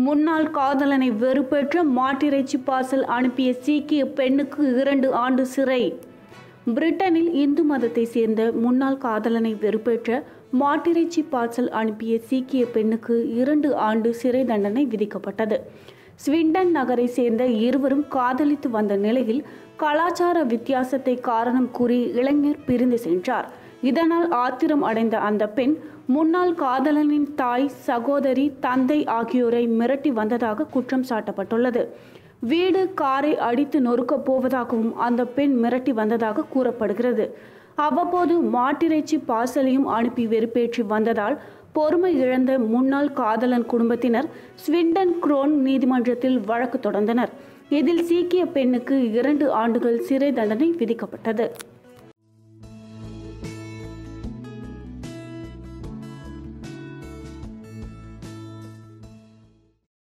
முன்னாள் காதலனை வெறுப்பேற்ற மாட்டிறைச்சி பார்சல் அனுப்பிய சீக்கிய பெண்ணுக்கு இரண்டு ஆண்டு சிறை பிரிட்டனில் இந்து மதத்தை சேர்ந்த முன்னாள் காதலனை வெறுப்பேற்ற மாட்டிறைச்சி பார்சல் அனுப்பிய சீக்கிய பெண்ணுக்கு இரண்டு ஆண்டு சிறை தண்டனை விதிக்கப்பட்டது ஸ்விண்டன் நகரை சேர்ந்த இருவரும் காதலித்து வந்த நிலையில் கலாச்சார வித்தியாசத்தை காரணம் கூறி இளைஞர் பிரிந்து சென்றார் இதனால் ஆத்திரம் அடைந்த அந்த பெண் முன்னாள் காதலனின் தாய் சகோதரி தந்தை ஆகியோரை மிரட்டி வந்ததாக குற்றம் சாட்டப்பட்டுள்ளது வீடு காரை அடித்து நொறுக்கப் போவதாகவும் அந்த பெண் மிரட்டி வந்ததாக கூறப்படுகிறது அவ்வப்போது மாட்டிறைச்சி பார்சலையும் அனுப்பி வெறுப்பேற்றி வந்ததால் பொறுமை இழந்த முன்னாள் காதலன் குடும்பத்தினர் ஸ்விண்டன் குரோன் நீதிமன்றத்தில் வழக்கு தொடர்ந்தனர் இதில் சீக்கிய பெண்ணுக்கு இரண்டு ஆண்டுகள் சிறை தண்டனை விதிக்கப்பட்டது